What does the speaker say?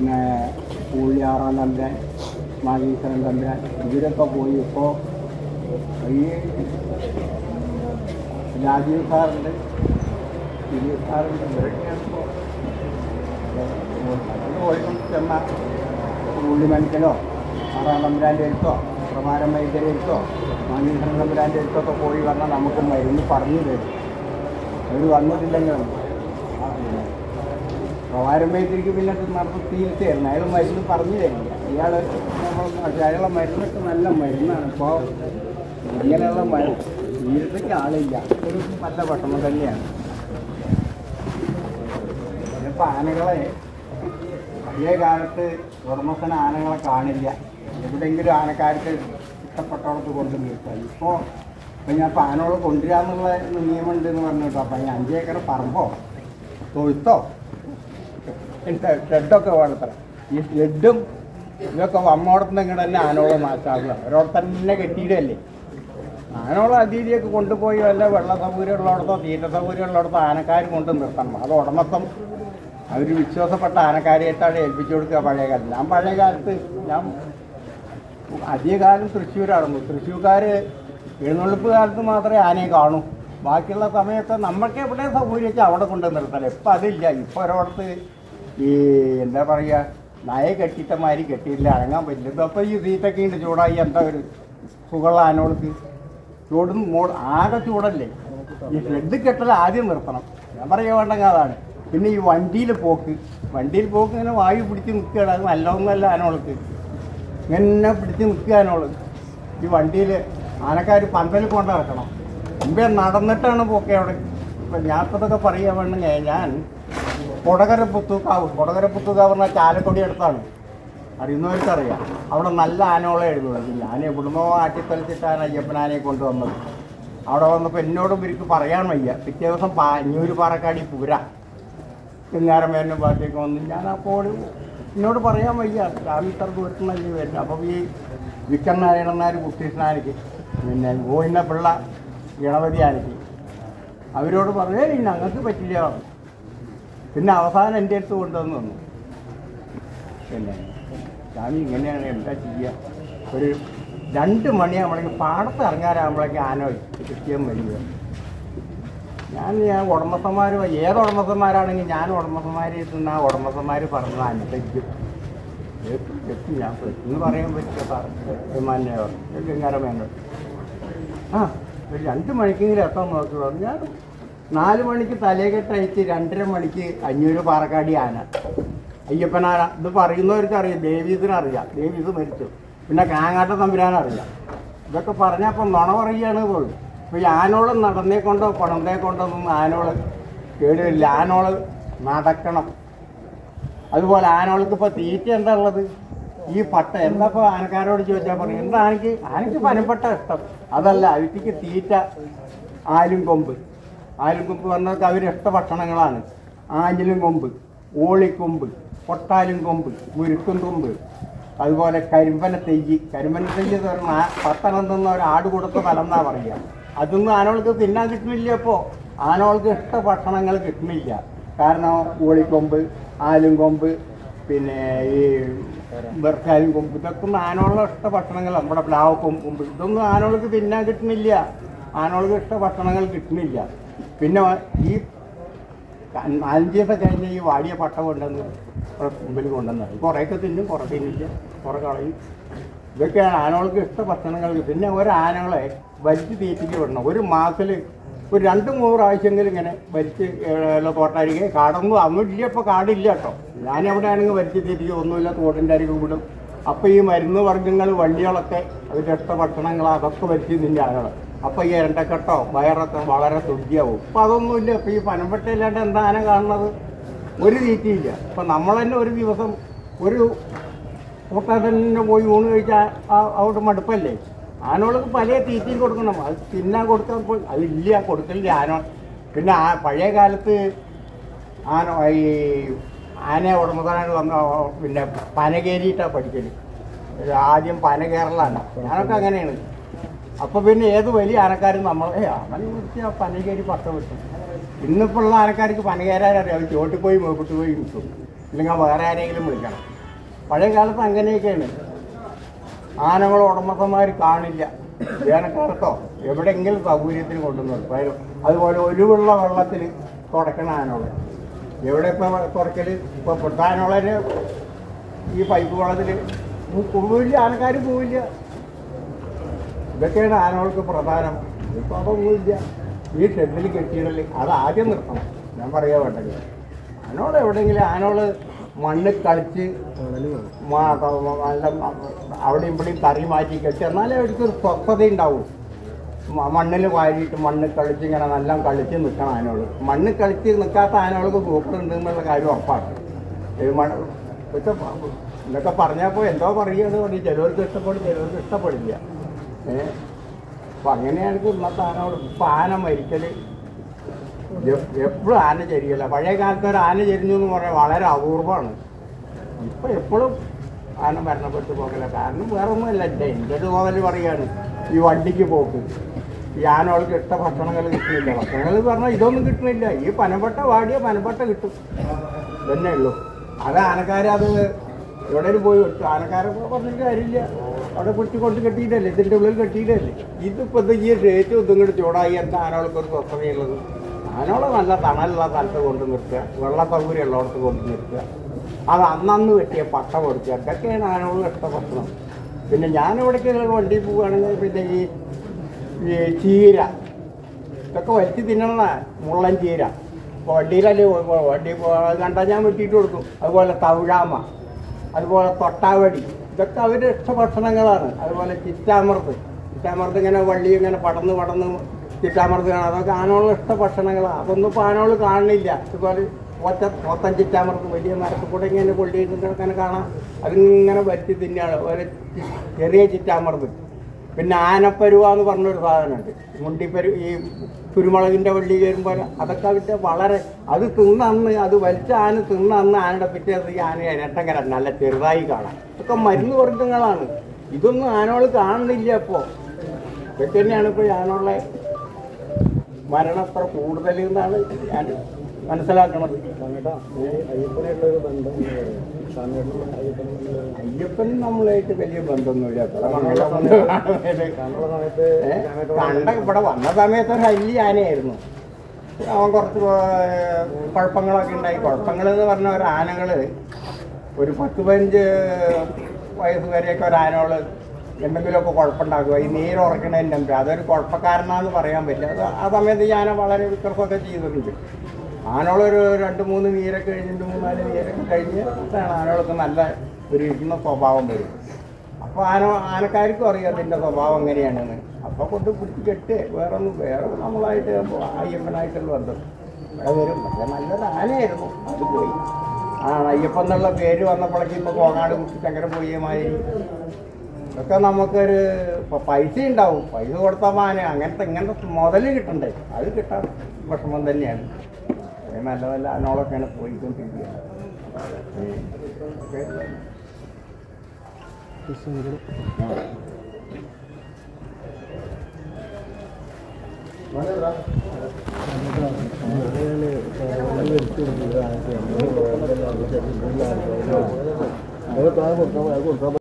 പിന്നെ ഊഴിയാറാം തമ്പുരാൻ മാഗീശ്വരൻ തമ്പുരാൻ ഇവരൊക്കെ പോയി ഇപ്പോൾ ഈ രാജീവ് സാറുണ്ട് ദിലീപ് സാറുണ്ട് ഇവരൊക്കെയാണ് ഇപ്പോൾ കോഴിക്കോട് ചെന്ന ഉള്ളിമണിക്കലോ ആറാം തമ്പുരാൻ്റെ അടുത്തോ പ്രമാരം വൈദ്യരെ അടുത്തോ മാനീശ്വരൻ തമ്പുരാൻ്റെ അടുത്തൊക്കെ പോയി വന്നാൽ നമുക്ക് മരുന്ന് പറഞ്ഞു തരും അവർ വന്നിട്ടില്ലെങ്കിലും പ്രമാരം വൈദ്യർക്ക് പിന്നെ ഇത് നടന്ന് ചികിത്സയായിരുന്നു അയാൾ മരുന്ന് പറഞ്ഞു തരില്ല ഇയാൾ നമ്മൾ പക്ഷേ അയാളെ മരുന്നൊക്കെ നല്ല മരുന്നാണ് ഇപ്പോൾ ഇങ്ങനെയുള്ള മരുന്ന് ചികിത്സയ്ക്ക് ആളില്ല ഒരു നല്ല ഭക്ഷണം തന്നെയാണ് ഇപ്പം ആനകളെ പഴയ കാലത്ത് ഉടമസ്ഥന ആനകളെ കാണില്ല എവിടെയെങ്കിലും ആനക്കാർക്ക് ഇഷ്ടപ്പെട്ടവർക്ക് കൊണ്ട് നിർത്താം ഇപ്പോൾ ഇപ്പം ഞാൻ ഇപ്പം ആനകളെ കൊണ്ടുവരാന്നുള്ള നിയമമുണ്ട് എന്ന് പറഞ്ഞിട്ടോ അപ്പം ഈ അഞ്ചേക്കർ പറമ്പോ തൊഴുത്തോ ഷെഡൊക്കെ വേണത്ര ഈ ഷെഡും ഇതൊക്കെ വമ്മോടത്തുനിന്ന് ഇങ്ങോട്ട് തന്നെ ആനോളം മാറ്റാറില്ല അവരോട് തന്നെ കെട്ടിയിടല്ലേ ആനോളം അതിഥിയൊക്കെ കൊണ്ടുപോയി വല്ല വെള്ള സൗകര്യം ഉള്ളിടത്തോ തീറ്റ സൗകര്യം ഉള്ളിടത്തോ ആനക്കാർ കൊണ്ട് നിർത്തണം അത് ഉടമസ്ഥം അവർ വിശ്വാസപ്പെട്ട ആനക്കാരെയായിട്ടാണ് ഏൽപ്പിച്ചു കൊടുക്കുക പഴയ കാലത്ത് ഞാൻ പഴയ കാലത്ത് ഞാൻ അധികകാലം തൃശ്ശൂരായിരുന്നു തൃശ്ശൂർക്കാർ എഴുന്നള്ളിപ്പ് കാലത്ത് മാത്രമേ ആനയെ കാണൂ ബാക്കിയുള്ള സമയത്ത് നമുക്ക് എവിടെ സൗകര്യമൊക്കെ അവിടെ കൊണ്ട് നിർത്തല ഇപ്പം അതില്ല ഇപ്പം ഒരിടത്ത് ഈ എന്താ പറയുക നയ കെട്ടിയിട്ട മാതിരി കെട്ടിയില്ല അടങ്ങാൻ പറ്റില്ല ഇപ്പം ഈ സീറ്റൊക്കെ ഉണ്ട് ചൂടായി എന്താ ഒരു സുഖമുള്ള ആനോൾക്ക് ചൂടും മോ ആകെ ചൂടല്ലേ ഈ ഷെഡ് കെട്ടൽ ആദ്യം നിർത്തണം ഞാൻ പറയാൻ വേണ്ടെങ്കിൽ അതാണ് പിന്നെ ഈ വണ്ടിയിൽ പോക്ക് വണ്ടിയിൽ പോക്ക് ഇങ്ങനെ വായു പിടിച്ച് നിൽക്കുകയാണ് അത് നല്ലതൊന്നുമല്ല ആനോൾക്ക് ഇങ്ങനെ പിടിച്ച് നിൽക്കാനോള് ഈ വണ്ടിയിൽ ആനക്കാർ പന്തൽ കൊണ്ട് നടക്കണം മുമ്പേ നടന്നിട്ടാണ് പോക്കെ അവിടെ ഇപ്പം ഞാൻ ഇപ്പം ഇതൊക്കെ പറയാൻ വേണമെങ്കിൽ ഞാൻ കൊടകര പുത്തൂക്കാവ് കൊടകര പുത്തൂക്കാവ് പറഞ്ഞാൽ ചാലക്കൊടി അടുത്താണ് അറിയുന്നവർക്കറിയാം അവിടെ നല്ല ആനകളെ എഴുതുന്നത് ഞാൻ എവിടുന്നോ ആട്ടിത്തലിച്ചിട്ടാണ് അയ്യപ്പനാനയെ കൊണ്ടുവന്നത് അവിടെ വന്നപ്പോൾ എന്നോടും ഇവർക്ക് പറയാൻ വയ്യ പിറ്റേ ദിവസം പാ അഞ്ഞൂര് പാറക്കാടി പൂര ചിങ്ങാരമേനും ഭാഗത്തേക്ക് വന്ന് ഞാൻ അപ്പോൾ എന്നോട് പറയാൻ വയ്യ രാമിത്ര ദൂരത്തുനിന്നല്ലേ വരുന്നത് അപ്പം ഈ വിക്രം നാരായണനാർ കുട്ടീഷ്ണാനിക്ക് പിന്നെ ഗോവിന്ദ പിള്ള ഗണപതി ആനയ്ക്ക് അവരോട് പറഞ്ഞേ ഞങ്ങൾക്ക് പറ്റില്ല പറഞ്ഞു. പിന്നെ അവസാനം എൻ്റെ അടുത്ത് കൊണ്ടുവന്ന് തന്നു പിന്നെ സ്വാമി ഇങ്ങനെയാണ് എന്താ ചെയ്യുക ഒരു രണ്ട് മണിയാകുമ്പോഴേക്കും പാടത്ത് ഇറങ്ങാനാകുമ്പോഴേക്കും ആന കൃത്യം വരിക ഞാൻ ഞാൻ ഉടമസ്ഥന്മാർ ഏത് ഉടമസ്ഥന്മാരാണെങ്കിൽ ഞാൻ ഉടമസ്ഥന്മാരെ നിന്ന് ആ ഉടമസ്ഥന്മാർ പറഞ്ഞത് അനുസരിക്കും എത്തും എത്തും ഞാൻ എന്ന് പറയാൻ പറ്റില്ല സാർ മാന്യോ ഗംഗാരം വേണ്ട ആ ഒരു രണ്ട് മണിക്കെങ്കിലും എത്താൻ നോക്കി പറഞ്ഞു ഞാൻ നാല് മണിക്ക് തലേകെട്ടയച്ച് രണ്ടര മണിക്ക് അഞ്ഞൂറ് പാറക്കാടി ആന അയ്യപ്പനാന ഇത് പറയുന്നവർക്ക് അറിയാം ദേവീസിനറിയാം ദേവീസ് മരിച്ചു പിന്നെ കാങ്ങാട്ട തമ്പുരാനറിയാം ഇതൊക്കെ പറഞ്ഞപ്പോൾ നുണ പറയുകയാണ് പോലും ഇപ്പോൾ ഈ ആനോളം നടന്നേ കൊണ്ടോ പണന്തേ കൊണ്ടോ ഒന്നും ആനോള് കേടുമില്ല ആനോള് നടക്കണം അതുപോലെ ആനകൾക്ക് ഇപ്പോൾ തീറ്റ എന്താ ഉള്ളത് ഈ പട്ട എന്താ ഇപ്പോൾ ആനക്കാരോട് ചോദിച്ചാൽ പറയും എന്താ ആനയ്ക്ക് ആനയ്ക്ക് പനപ്പെട്ട ഇഷ്ടം അതല്ല അവർക്ക് തീറ്റ ആലും കൊമ്പ് ആലും കൊമ്പ് പറഞ്ഞാൽ അവർ ഇഷ്ട ഭക്ഷണങ്ങളാണ് ആഞ്ഞിലും കൊമ്പ് ഓളിക്കൊമ്പ് പൊട്ടാലും കൊമ്പ് മുരുക്കും കൊമ്പ് അതുപോലെ കരിമ്പന തെയ്യ് കരിമ്പന തെയ്യ് എന്ന് പറഞ്ഞാൽ ആ പത്തെണ്ണം തിന്ന ഒരു ആട് കൊടുത്ത ഫലം എന്നാ പറയുക അതൊന്നും ആനകൾക്ക് തിന്നാൻ കിട്ടുന്നില്ല ഇപ്പോൾ ആനകൾക്ക് ഇഷ്ട ഭക്ഷണങ്ങൾ കിട്ടുന്നില്ല കാരണം ഊളിക്കൊമ്പ് ആലും കൊമ്പ് പിന്നെ ഈ ബർക്കാലും കൊമ്പ് ഇതൊക്കെ ഒന്നും ആനകളുടെ ഇഷ്ട ഭക്ഷണങ്ങൾ നമ്മുടെ പ്ലാവ് കൊമ്പ് ഇതൊന്നും ആനകൾക്ക് തിന്നാൻ കിട്ടുന്നില്ല ആനകൾക്ക് ഇഷ്ട ഭക്ഷണങ്ങൾ കിട്ടുന്നില്ല പിന്നെ ഈ നാലഞ്ച് ദിവസം കഴിഞ്ഞ് ഈ വാടിയ പട്ട കൊണ്ടുവന്ന് ഇവിടെ മുമ്പിൽ കൊണ്ടുവന്നത് കുറേയൊക്കെ തിന്നും കുറേ തിന്നില്ല കുറേ കളയും ഇതൊക്കെയാണ് ആനകൾക്ക് ഇഷ്ട ഭക്ഷണങ്ങൾ പിന്നെ ഒരു ആനകളെ വലിച്ച് തീറ്റിക്ക് വിടണം ഒരു മാസത്തിൽ ഒരു രണ്ട് മൂന്ന് പ്രാവശ്യമെങ്കിലും ഇങ്ങനെ വലിച്ച് ഏഹ് തോട്ടരികെ കാടൊന്നും അന്നില്ല ഇപ്പോൾ കാടില്ല കേട്ടോ ഞാൻ എവിടെ ആണെങ്കിൽ വലിച്ച് തീറ്റിക്ക് ഒന്നുമില്ല തോട്ടിൻ്റെ അരികെ വിടും അപ്പോൾ ഈ മരുന്ന് വർഗ്ഗങ്ങൾ വള്ളികളൊക്കെ അതിൻ്റെ ഇഷ്ട ഭക്ഷണങ്ങൾ അതൊക്കെ വലിച്ച് തിന്നെ ആനകൾ അപ്പോൾ ഈ ഇരണ്ടക്കെട്ടോ വയറൊക്കെ വളരെ ശുദ്ധിയാവും അപ്പം അതൊന്നുമില്ല ഇപ്പോൾ ഈ പനമ്പട്ടയില്ലാണ്ട് എന്താ ആന കാണുന്നത് ഒരു തീറ്റയില്ല ഇപ്പം നമ്മൾ തന്നെ ഒരു ദിവസം ഒരു കൂട്ടാൻ തന്നെ പോയി ഊണ് കഴിച്ചാൽ അവിടെ മടുപ്പല്ലേ ആനകൾക്ക് പല തീറ്റയും കൊടുക്കണം അത് തിന്നാൻ കൊടുക്കാൻ പോയി അതില്ല കൊടുക്കലില്ല ആന പിന്നെ ആ പഴയ കാലത്ത് ആന ഈ ആന ഉടമസ്ഥനായിട്ട് വന്ന പിന്നെ പന കയറിയിട്ടാണ് പഠിക്കല് ഇത് ആദ്യം പന കയറലാണ് ഞാനൊക്കെ അങ്ങനെയാണ് അപ്പോൾ പിന്നെ ഏത് വലിയ ആനക്കാരും നമ്മൾ ഏ അവൻ വിളിച്ച് ആ പന കയറി പട്ട വിട്ടു ഇന്നിപ്പോൾ ഉള്ള ആനക്കാർക്ക് പന കയറാൻ അറിയാം ചോട്ടിൽ പോയി മേപ്പിട്ട് പോയി കിട്ടും ഇല്ലെങ്കിൽ വേറെ ആരെങ്കിലും വിളിക്കണം പഴയ കാലത്ത് അങ്ങനെയൊക്കെയാണ് ആനകൾ ഉടമസ്ഥന്മാർ കാണില്ല വേനൽക്കാലത്തോ എവിടെയെങ്കിലും സൗകര്യത്തിന് കൊണ്ടു നിർത്തും അതുപോലെ ഒലിവുള്ള വെള്ളത്തിൽ തുടക്കണ ആനകൾ എവിടെ ഇപ്പം തുടക്കൽ ഇപ്പോൾ പൊട്ടാനുള്ളതിന് ഈ പൈപ്പ് വെള്ളത്തിൽ പോവില്ല ആനക്കാർ പോവില്ല ഇതൊക്കെയാണ് ആനകൾക്ക് പ്രധാനം ഇപ്പം അതൊന്നുമില്ല ഈ ഷെഡിൽ കെട്ടിയിടല് അത് ആദ്യം നിർത്തണം ഞാൻ പറയാ വേണ്ടത് ആനോട് എവിടെയെങ്കിലും ആനോട് മണ്ണിൽ കളിച്ച് മാ- ത- നല്ല അവിടെയും ഇവിടെയും തറി മാറ്റി കെട്ടി എന്നാലേ അവർക്ക് ഒരു സ്വസ്ഥത ഉണ്ടാവും മണ്ണിൽ വാരിയിട്ട് മണ്ണിൽ കളിച്ച് ഇങ്ങനെ നല്ല കളിച്ച് നിൽക്കണം ആനോട് മണ്ണിൽ കളിച്ച് നിൽക്കാത്ത ആനകൾക്ക് സൂപ്പറുണ്ട് എന്നുള്ള കാര്യം ഉറപ്പാണ് ഇത് മണ്ണ് പക്ഷെ ഇതൊക്കെ പറഞ്ഞപ്പോൾ എന്തോ പറയുകയെന്ന് പറഞ്ഞു ചിലവർക്ക് ഇഷ്ടപ്പെടും ചിലവർക്ക് ഇഷ്ടപ്പെടില്ല ഏഹ് അപ്പം അങ്ങനെയാണ് ഇന്നത്തെ ആനോട് ഇപ്പം ആന മരിക്കൽ എപ്പോഴും ആന ചരിയല്ല പഴയ കാലത്ത് ഒരു ആന ചരിഞ്ഞു എന്ന് പറയാൻ വളരെ അപൂർവമാണ് ഇപ്പം എപ്പോഴും ആന മരണപ്പെട്ടു പോകല കാരണം വേറെ ഒന്നുമല്ല എൻ്റെ എൻ്റെ ഒരു തോന്നൽ പറയാണ് ഈ വണ്ടിക്ക് പോക്ക് ഈ ആനകൾക്ക് ഇഷ്ട ഭക്ഷണങ്ങൾ കിട്ടുന്നില്ല ഭക്ഷണങ്ങൾ പറഞ്ഞാൽ ഇതൊന്നും കിട്ടുന്നില്ല ഈ പനമ്പട്ട വാടിയ പനമ്പട്ട കിട്ടും ഇതന്നെ ഉള്ളൂ അത് ആനക്കാരെ അത് എവിടെയും പോയി വിട്ടു ആനക്കാരെ പറഞ്ഞിട്ട് കാര്യമില്ല അവിടെ പിടിച്ച് കൊണ്ട് കെട്ടിയിട്ടല്ലേ ഇതിൻ്റെ ഉള്ളിൽ കെട്ടിയിട്ടല്ലേ ഇതിപ്പോൾ ഇത് ഈ റേറ്റ് ഇതും കൂടി ചൂടായി എന്താ ആനകൾക്ക് ഒരു സ്വസ്ഥതയുള്ളത് ആനകളെ നല്ല തണലുള്ള സ്ഥലത്ത് കൊണ്ട് നിർത്തുക വെള്ള സൗകര്യം ഉള്ളിടത്ത് കൊണ്ട് നിർത്തുക അത് അന്നന്ന് വെട്ടിയ പട്ട കൊടുക്കുക ഇതൊക്കെയാണ് ആനകളുടെ ഇഷ്ട ഭക്ഷണം പിന്നെ ഞാനിവിടേക്ക് വണ്ടി പോവുകയാണെങ്കിൽ പിന്നെ ഈ ഈ ചീര ഇതൊക്കെ വലിച്ച് തിന്നണ മുള്ളൻ ചീര ഇപ്പോൾ വണ്ടിയിലല്ലേ പോ- വണ്ടി പോ- അത് കണ്ടാൽ ഞാൻ വെട്ടിയിട്ട് കൊടുക്കും അതുപോലെ തവിഴാമ അതുപോലെ തൊട്ടാവടി ഇതൊക്കെ അവരുടെ ഇഷ്ടഭക്ഷണങ്ങളാണ് അതുപോലെ ചിറ്റാമൃത് ചിറ്റാമൃത് ഇങ്ങനെ വള്ളി ഇങ്ങനെ പടന്ന് പടന്ന് ചിറ്റാമൃത് കാണാം അതൊക്കെ ആനകളുടെ ഇഷ്ടഭക്ഷണങ്ങളാണ് അതൊന്നും ഇപ്പോൾ ആനകൾ കാണുന്നില്ല അതുപോലെ ഒറ്റ മൊത്തം ചിറ്റാമൃത് വലിയ മരത്തിൽ കൂടെ ഇങ്ങനെ കൊള്ളിയിട്ട് ഇങ്ങനെ കാണാം അതിങ്ങനെ വറ്റി തിന്നാണ് ഒരു ചി- ചെറിയ ചിറ്റാമൃത് പിന്നെ ആനപ്പരുവ എന്ന് പറഞ്ഞൊരു സാധനമുണ്ട് മുണ്ടിപ്പരു ഈ കുരുമുളകിൻ്റെ വള്ളി കയറുമ്പോൾ അതൊക്കെ അവരുടെ വളരെ അത് തിന്നന്ന് അത് വലിച്ച ആന തിന്നന്ന് ആനയുടെ പിറ്റേ ദിവസം ഈ ആന ഇരട്ടങ്കര നല്ല ചെറുതായി കാണാം ഇതൊക്കെ മരുന്ന് വർഗ്ഗങ്ങളാണ് ഇതൊന്നും ആനകൾ കാണുന്നില്ല ഇപ്പോൾ ഇതൊക്കെ തന്നെയാണ് ഇപ്പോൾ ആനകളുടെ മരണം അത്ര കൂടുതൽ എന്നാണ് ഞാൻ മനസ്സിലാക്കണത് അയ്യപ്പൻ നമ്മളായിട്ട് വലിയ ബന്ധമൊന്നുമില്ല അത്ര മംഗളമൊന്നും കാണുന്നത്. ഏ? കണ്ട ഇവിടെ വന്ന സമയത്ത് ഒരു വലിയ ആനയായിരുന്നു അവൻ കുറച്ച് ഏർ, കുഴപ്പങ്ങളൊക്കെ ഉണ്ടായി കുഴപ്പങ്ങൾ എന്ന് പറഞ്ഞ ഒരു ആനകൾ ഒരു പത്ത് പതിനഞ്ച് വയസ്സ് വരെയൊക്കെ ഒരു ആനകൾ എന്തെങ്കിലുമൊക്കെ കുഴപ്പമുണ്ടാക്കുക ഈ നീര് ഉറക്കണതിൻ്റെ മുമ്പ് അതൊരു കുഴപ്പക്കാരനാന്ന് പറയാൻ പറ്റില്ല അത് ആ സമയത്ത് ഈ ആന വളരെ വിക്രസമൊക്കെ ചെയ്തിട്ടുണ്ട് ആനകളൊരു രണ്ട് മൂന്ന് നീരൊക്കെ കഴിഞ്ഞിട്ട് മൂന്നാല് നീരൊക്കെ കഴിഞ്ഞ് ആനകൾക്ക് നല്ല ഒരു ഇരുന്ന സ്വഭാവം വരും അപ്പോൾ ആന ആനക്കാർക്കും അറിയാം അതിൻ്റെ സ്വഭാവം എങ്ങനെയാണെന്ന് അപ്പോൾ കൊണ്ട് പിടിച്ച് കെട്ട് വേറെ ഒന്നും വേറെ നമ്മളായിട്ട് അയ്യപ്പനായിട്ടുള്ള ബന്ധം ഇവിടെ വരും പക്ഷേ നല്ലൊരു ആനയായിരുന്നു അത് പോയി ആ അയ്യപ്പൻ എന്നുള്ള പേര് വന്നപ്പോഴേക്കും ഇപ്പോൾ കോങ്ങാട് കുട്ടി അങ്ങനെ പോയ മാതിരി ഇതൊക്കെ നമുക്കൊരു ഇപ്പൊ പൈസ ഉണ്ടാവും പൈസ കൊടുത്താൽ ആന അങ്ങനത്തെ ഇങ്ങനത്തെ മുതൽ കിട്ടണ്ടേ അത് കിട്ടാൻ വിഷമം തന്നെയാണ് അത് നല്ല നല്ല ആനകളൊക്കെയാണ് പോയിക്കൊണ്ടിരിക്കുക ഉം. ഓക്കെ. കൊടുക്കാം